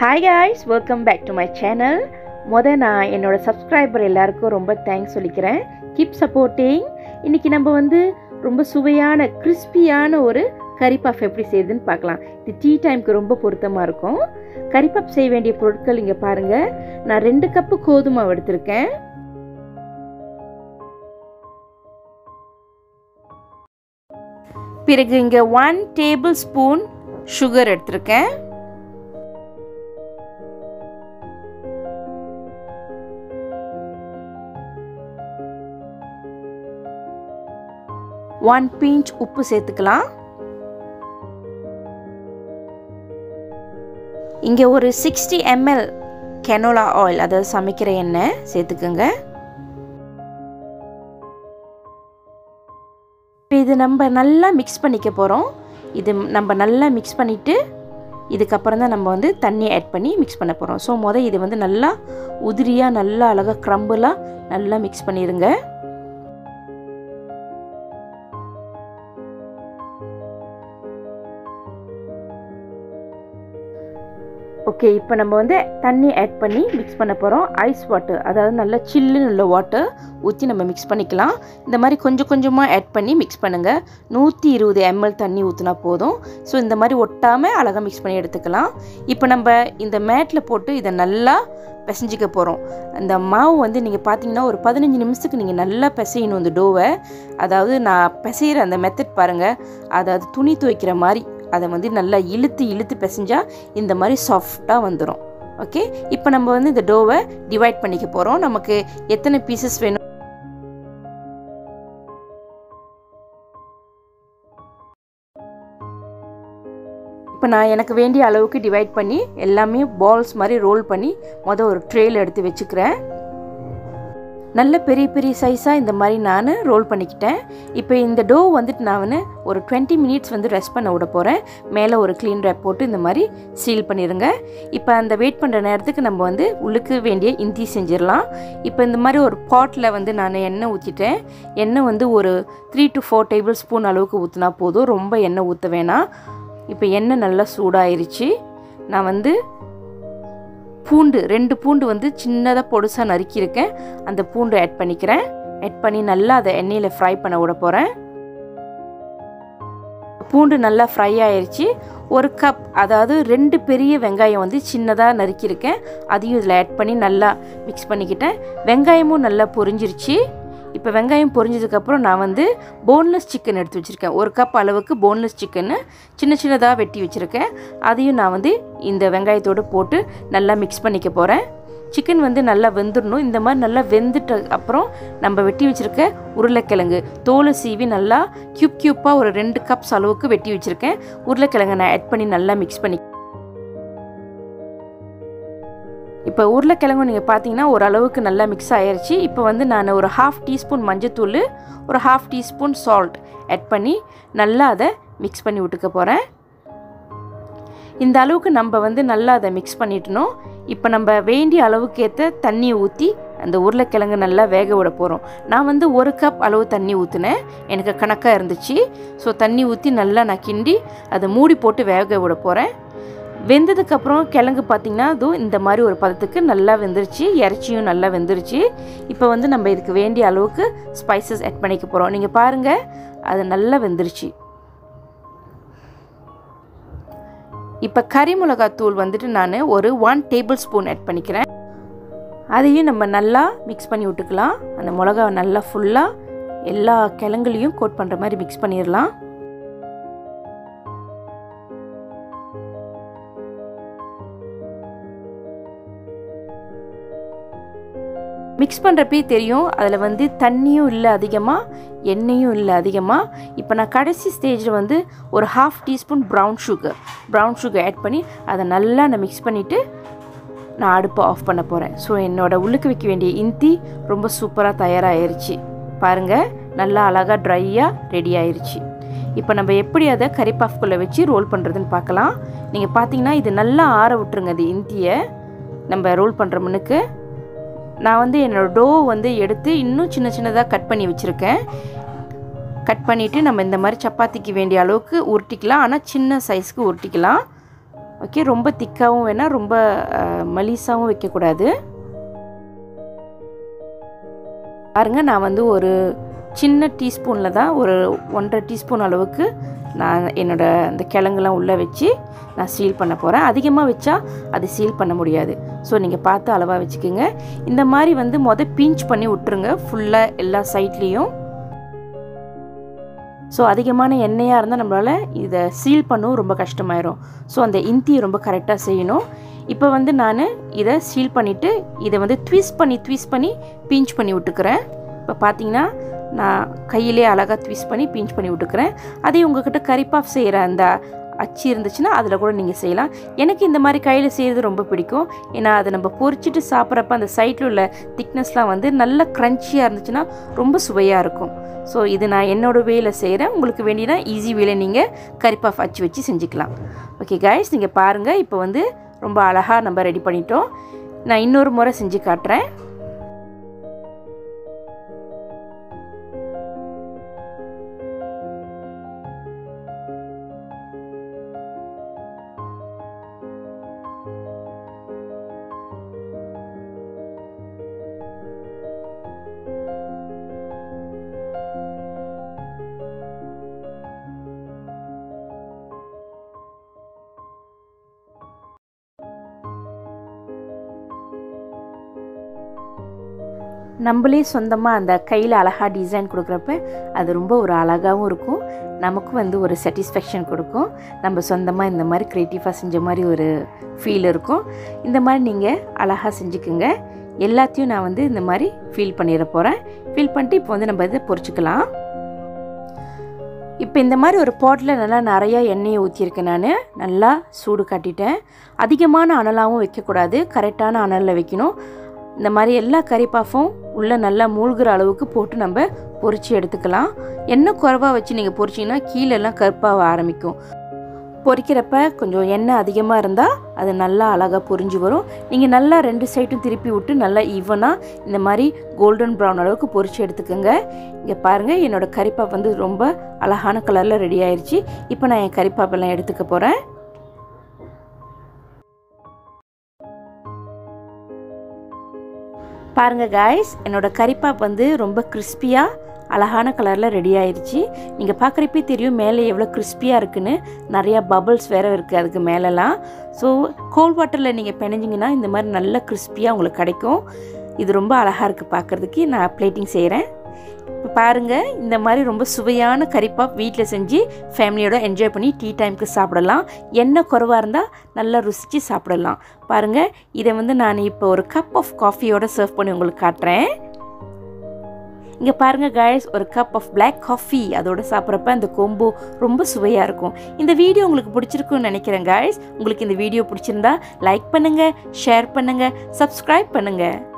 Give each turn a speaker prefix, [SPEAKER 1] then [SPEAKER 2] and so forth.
[SPEAKER 1] hi guys welcome back to my channel முத நான் என்னோட சப்ஸ்கிரைபர் எல்லாருக்கும் ரொம்ப தேங்க்ஸ் சொல்லிக்கிறேன் கீப் சப்போர்ட்டிங் இன்றைக்கி நம்ம வந்து ரொம்ப சுவையான கிறிஸ்பியான ஒரு கறி பஃப் எப்படி செய்யுதுன்னு பார்க்கலாம் இது டீ டைம்க்கு ரொம்ப பொருத்தமாக இருக்கும் கறி பஃப் செய்ய வேண்டிய பொருட்கள் இங்கே பாருங்கள் நான் ரெண்டு கப்பு கோதுமை எடுத்திருக்கேன் பிறகு இங்கே ஒன் டேபிள் ஸ்பூன் சுகர் எடுத்திருக்கேன் ஒன் பிஞ்ச் உப்பு சேர்த்துக்கலாம் இங்கே ஒரு சிக்ஸ்டி எம்எல் கெனோலா ஆயில் அதாவது சமைக்கிற எண்ணெய் சேர்த்துக்குங்க இது நம்ம நல்லா மிக்ஸ் பண்ணிக்க போகிறோம் இது நம்ம நல்லா மிக்ஸ் பண்ணிவிட்டு இதுக்கப்புறம் தான் நம்ம வந்து தண்ணி ஆட் பண்ணி மிக்ஸ் பண்ண போகிறோம் ஸோ மொதல் இது வந்து நல்லா உதிரியாக நல்லா அழகாக க்ரம்பிளாக நல்லா மிக்ஸ் பண்ணிடுங்க ஓகே இப்போ நம்ம வந்து தண்ணி ஆட் பண்ணி மிக்ஸ் பண்ண போகிறோம் ஐஸ் வாட்டர் அதாவது நல்லா சில்லுன்னு உள்ள வாட்டர் ஊற்றி நம்ம மிக்ஸ் பண்ணிக்கலாம் இந்த மாதிரி கொஞ்சம் கொஞ்சமாக ஆட் பண்ணி மிக்ஸ் பண்ணுங்கள் நூற்றி இருபது எம்எல் தண்ணி ஊற்றினா போதும் ஸோ இந்த மாதிரி ஒட்டாமல் அழகாக மிக்ஸ் பண்ணி எடுத்துக்கலாம் இப்போ நம்ம இந்த மேட்டில் போட்டு இதை நல்லா பிசைஞ்சிக்க போகிறோம் அந்த மாவு வந்து நீங்கள் பார்த்தீங்கன்னா ஒரு பதினஞ்சு நிமிஷத்துக்கு நீங்கள் நல்லா பிசையணும் இந்த டோவை அதாவது நான் பிசைகிற அந்த மெத்தட் பாருங்கள் அதாவது துணி துவைக்கிற மாதிரி அதை வந்து நல்லா இழுத்து இழுத்து பிசைஞ்சால் இந்த மாதிரி சாஃப்டாக வந்துடும் ஓகே இப்போ நம்ம வந்து இந்த டோவை டிவைட் பண்ணிக்க போகிறோம் நமக்கு எத்தனை பீசஸ் வேணும் இப்போ நான் எனக்கு வேண்டிய அளவுக்கு டிவைட் பண்ணி எல்லாமே பால்ஸ் மாதிரி ரோல் பண்ணி மொதல் ஒரு ட்ரேயில் எடுத்து வச்சுக்கிறேன் நல்ல பெரிய பெரிய சைஸாக இந்த மாதிரி நான் ரோல் பண்ணிக்கிட்டேன் இப்போ இந்த டோ வந்துட்டு நான் வந்து ஒரு டுவெண்ட்டி மினிட்ஸ் வந்து ரெஸ்ட் பண்ண விட போகிறேன் மேலே ஒரு க்ளீன் ரேப் போட்டு இந்த மாதிரி சீல் பண்ணிடுங்க இப்போ அந்த வெயிட் பண்ணுற நேரத்துக்கு நம்ம வந்து உள்ளுக்கு வேண்டிய இந்தி செஞ்சிடலாம் இப்போ இந்த மாதிரி ஒரு பாட்டில் வந்து நான் எண்ணெய் ஊற்றிட்டேன் எண்ணெய் வந்து ஒரு three to four tablespoon அளவுக்கு ஊற்றினா போதும் ரொம்ப எண்ணெய் ஊற்ற வேணாம் இப்போ எண்ணெய் நல்லா சூடாயிருச்சு நான் வந்து பூண்டு ரெண்டு பூண்டு வந்து சின்னதாக பொடுசாக நறுக்கியிருக்கேன் அந்த பூண்டு ஆட் பண்ணிக்கிறேன் ஆட் பண்ணி நல்லா அதை எண்ணெயில் ஃப்ரை பண்ண விட போகிறேன் பூண்டு நல்லா ஃப்ரை ஆயிடுச்சு ஒரு கப் அதாவது ரெண்டு பெரிய வெங்காயம் வந்து சின்னதாக நறுக்கியிருக்கேன் அதையும் இதில் ஆட் பண்ணி நல்லா மிக்ஸ் பண்ணிக்கிட்டேன் வெங்காயமும் நல்லா பொரிஞ்சிருச்சு இப்போ வெங்காயம் பொரிஞ்சதுக்கப்புறம் நான் வந்து போன்லெஸ் சிக்கன் எடுத்து வச்சுருக்கேன் ஒரு கப் அளவுக்கு போன்லெஸ் சிக்கன்னு சின்ன சின்னதாக வெட்டி வச்சுருக்கேன் அதையும் நான் வந்து இந்த வெங்காயத்தோடு போட்டு நல்லா மிக்ஸ் பண்ணிக்க போகிறேன் சிக்கன் வந்து நல்லா வெந்துடணும் இந்த மாதிரி நல்லா வெந்துட்ட அப்புறம் நம்ம வெட்டி வச்சுருக்க உருளைக்கிழங்கு தோலை சீவி நல்லா க்யூப் க்யூப்பாக ஒரு ரெண்டு கப்ஸ் அளவுக்கு வெட்டி வச்சுருக்கேன் உருளைக்கிழங்கை நான் ஆட் பண்ணி நல்லா மிக்ஸ் பண்ணி இப்போ உருளைக்கிழங்கும் நீங்கள் பார்த்தீங்கன்னா ஓரளவுக்கு நல்லா மிக்ஸ் ஆயிடுச்சு இப்போ வந்து நான் ஒரு ஹாஃப் டீஸ்பூன் மஞ்சத்தூள் ஒரு ஹாஃப் டீஸ்பூன் சால்ட் ஆட் பண்ணி நல்லா அதை மிக்ஸ் பண்ணி விட்டுக்க போகிறேன் இந்த அளவுக்கு நம்ம வந்து நல்லா அதை மிக்ஸ் பண்ணிட்டணும் இப்போ நம்ம வேண்டிய அளவுக்கு ஏற்ற தண்ணியை ஊற்றி அந்த உருளைக்கிழங்கு நல்லா வேக விட போகிறோம் நான் வந்து ஒரு கப் அளவு தண்ணி ஊற்றினேன் எனக்கு கணக்காக இருந்துச்சு ஸோ தண்ணி ஊற்றி நல்லா நான் கிண்டி அதை மூடி போட்டு வேக விட போகிறேன் வெந்ததுக்கப்புறம் கிழங்கு பார்த்திங்கன்னா அதுவும் இந்த மாதிரி ஒரு பதத்துக்கு நல்லா வெந்துருச்சு இறைச்சியும் நல்லா வெந்துருச்சு இப்போ வந்து நம்ம இதுக்கு வேண்டிய அளவுக்கு ஸ்பைசஸ் ஆட் பண்ணிக்க போகிறோம் நீங்கள் பாருங்கள் அது நல்லா வெந்துருச்சு இப்போ கறி மிளகாத்தூள் வந்துட்டு நான் ஒரு ஒன் டேபிள் ஸ்பூன் ஆட் பண்ணிக்கிறேன் அதையும் நம்ம நல்லா மிக்ஸ் பண்ணி விட்டுக்கலாம் அந்த மிளகா நல்லா ஃபுல்லாக எல்லா கிழங்குலையும் கோட் பண்ணுற மாதிரி மிக்ஸ் பண்ணிடலாம் மிக்ஸ் பண்ணுறப்பே தெரியும் அதில் வந்து தண்ணியும் இல்லை அதிகமாக எண்ணெயும் இல்லை அதிகமாக இப்போ நான் கடைசி ஸ்டேஜில் வந்து ஒரு half teaspoon brown sugar brown sugar add பண்ணி அதை நல்லா நான் மிக்ஸ் பண்ணிவிட்டு நான் அடுப்பை ஆஃப் பண்ண போகிறேன் ஸோ என்னோடய உள்ளுக்கு வைக்க வேண்டிய இந்தி ரொம்ப சூப்பராக தயாராகிருச்சு பாருங்கள் நல்லா அழகாக ட்ரையாக ரெடி ஆயிடுச்சு இப்போ நம்ம எப்படி அதை கறி பஃப்குள்ளே வச்சு ரோல் பண்ணுறதுன்னு பார்க்கலாம் நீங்கள் பார்த்தீங்கன்னா இது நல்லா ஆற விட்டுருங்க அது இந்தியை நம்ம ரோல் பண்ணுற முன்னுக்கு நான் வந்து என்னோடய டோ வந்து எடுத்து இன்னும் சின்ன சின்னதாக கட் பண்ணி வச்சுருக்கேன் கட் பண்ணிவிட்டு நம்ம இந்த மாதிரி சப்பாத்திக்கு வேண்டிய அளவுக்கு உருட்டிக்கலாம் ஆனால் சின்ன சைஸ்க்கு உருட்டிக்கலாம் ஓகே ரொம்ப திக்காகவும் வேணால் ரொம்ப மலிசாகவும் வைக்கக்கூடாது பாருங்கள் நான் வந்து ஒரு சின்ன டீஸ்பூனில் தான் ஒரு ஒன்றரை டீஸ்பூன் அளவுக்கு நான் என்னோட அந்த கிழங்குலாம் உள்ளே வச்சு நான் சீல் பண்ண போகிறேன் அதிகமாக வச்சா அது சீல் பண்ண முடியாது ஸோ நீங்கள் பார்த்து அளவாக வச்சுக்கோங்க இந்த மாதிரி வந்து மொதல் பிஞ்ச் பண்ணி விட்டுருங்க ஃபுல்லாக எல்லா சைட்லேயும் ஸோ அதிகமான எண்ணெயாக இருந்தால் நம்மளால் இதை சீல் பண்ணவும் ரொம்ப கஷ்டமாயிரும் ஸோ அந்த இந்தியை ரொம்ப கரெக்டாக செய்யணும் இப்போ வந்து நான் இதை சீல் பண்ணிவிட்டு இதை வந்து ட்விஸ்ட் பண்ணி ட்விஸ்ட் பண்ணி பிஞ்ச் பண்ணி விட்டுக்கிறேன் இப்போ பார்த்தீங்கன்னா நான் கையிலே அழகாக ட்விஸ்ட் பண்ணி பிஞ்ச் பண்ணி விட்டுக்கிறேன் அதே உங்ககிட்ட கறிப்பாஃப் செய்கிற அந்த அச்சு இருந்துச்சுன்னா அதில் கூட நீங்கள் செய்யலாம் எனக்கு இந்த மாதிரி கையில் செய்கிறது ரொம்ப பிடிக்கும் ஏன்னா அதை நம்ம பொரிச்சிட்டு சாப்பிட்றப்ப அந்த சைட்டில் உள்ள திக்னஸ்லாம் வந்து நல்ல க்ரன்ச்சியாக இருந்துச்சுன்னா ரொம்ப சுவையாக இருக்கும் ஸோ இது நான் என்னோடய வேயில் செய்கிறேன் உங்களுக்கு வேண்டியனா ஈஸி வேலை நீங்கள் கறிப்பாஃப் அச்சு வச்சு செஞ்சுக்கலாம் ஓகே கைஸ் நீங்கள் பாருங்கள் இப்போ வந்து ரொம்ப அழகாக நம்ம ரெடி பண்ணிட்டோம் நான் இன்னொரு முறை செஞ்சு காட்டுறேன் நம்மளே சொந்தமாக அந்த கையில் அழகாக டிசைன் கொடுக்குறப்ப அது ரொம்ப ஒரு அழகாகவும் இருக்கும் நமக்கும் வந்து ஒரு சாட்டிஸ்ஃபேக்ஷன் கொடுக்கும் நம்ம சொந்தமாக இந்த மாதிரி க்ரியேட்டிவாக செஞ்ச மாதிரி ஒரு ஃபீல் இருக்கும் இந்த மாதிரி நீங்கள் அழகாக செஞ்சுக்குங்க எல்லாத்தையும் நான் வந்து இந்த மாதிரி ஃபீல் பண்ணிட போகிறேன் ஃபீல் பண்ணிட்டு இப்போ வந்து நம்ம இதை பொரிச்சுக்கலாம் இப்போ இந்த மாதிரி ஒரு பாட்டில் நல்லா நிறையா எண்ணெயை ஊற்றியிருக்கேன் நான் நல்லா சூடு காட்டிட்டேன் அதிகமான அனலாகவும் வைக்கக்கூடாது கரெக்டான அனலில் வைக்கணும் இந்த மாதிரி எல்லா கறிப்பாஃபும் உள்ளே நல்லா மூழ்கிற அளவுக்கு போட்டு நம்ம பொரித்து எடுத்துக்கலாம் எண்ணெய் குறைவாக வச்சு நீங்கள் பொரிச்சிங்கன்னா கீழெல்லாம் கருப்பாக ஆரம்பிக்கும் பொரிக்கிறப்ப கொஞ்சம் எண்ணெய் அதிகமாக இருந்தால் அது நல்லா அழகாக பொரிஞ்சு வரும் நீங்கள் நல்லா ரெண்டு சைடும் திருப்பி விட்டு நல்லா ஈவனாக இந்த மாதிரி கோல்டன் ப்ரௌன் அளவுக்கு பொரிச்சு எடுத்துக்கோங்க இங்கே பாருங்கள் என்னோடய கறிப்பாப் வந்து ரொம்ப அழகான கலரில் ரெடி ஆயிடுச்சு இப்போ நான் என் கறிப்பாப்பெல்லாம் எடுத்துக்க போகிறேன் பாருங்கள் காய்ஸ் என்னோடய கறிப்பாப் வந்து ரொம்ப கிறிஸ்பியாக அழகான கலரில் ரெடி ஆயிடுச்சு நீங்கள் பார்க்குறப்பே தெரியும் மேலே எவ்வளோ கிறிஸ்பியாக இருக்குன்னு நிறையா பபிள்ஸ் வேறு இருக்குது அதுக்கு மேலெலாம் ஸோ கோல்ட் வாட்டரில் நீங்கள் பிணைஞ்சிங்கன்னா இந்த மாதிரி நல்ல கிறிஸ்பியாக உங்களுக்கு கிடைக்கும் இது ரொம்ப அழகாக இருக்குது பார்க்குறதுக்கு நான் பிளேட்டிங் செய்கிறேன் இப்போ பாருங்கள் இந்த மாதிரி ரொம்ப சுவையான கறிப்பாப் வீட்டில் செஞ்சு ஃபேமிலியோட என்ஜாய் பண்ணி டீ டைமுக்கு சாப்பிடலாம் எண்ணெய் குறவாக இருந்தால் நல்லா ருசித்து சாப்பிடலாம் பாருங்கள் இதை வந்து நான் இப்போ ஒரு கப் ஆஃப் காஃபியோட சர்வ் பண்ணி உங்களுக்கு காட்டுறேன் இங்கே பாருங்கள் காய்ஸ் ஒரு கப் ஆஃப் பிளாக் காஃபி அதோட சாப்பிட்றப்ப அந்த கொம்பு ரொம்ப சுவையாக இருக்கும் இந்த வீடியோ உங்களுக்கு பிடிச்சிருக்குன்னு நினைக்கிறேன் காய்ஸ் உங்களுக்கு இந்த வீடியோ பிடிச்சிருந்தா லைக் பண்ணுங்கள் ஷேர் பண்ணுங்கள் சப்ஸ்கிரைப் பண்ணுங்கள்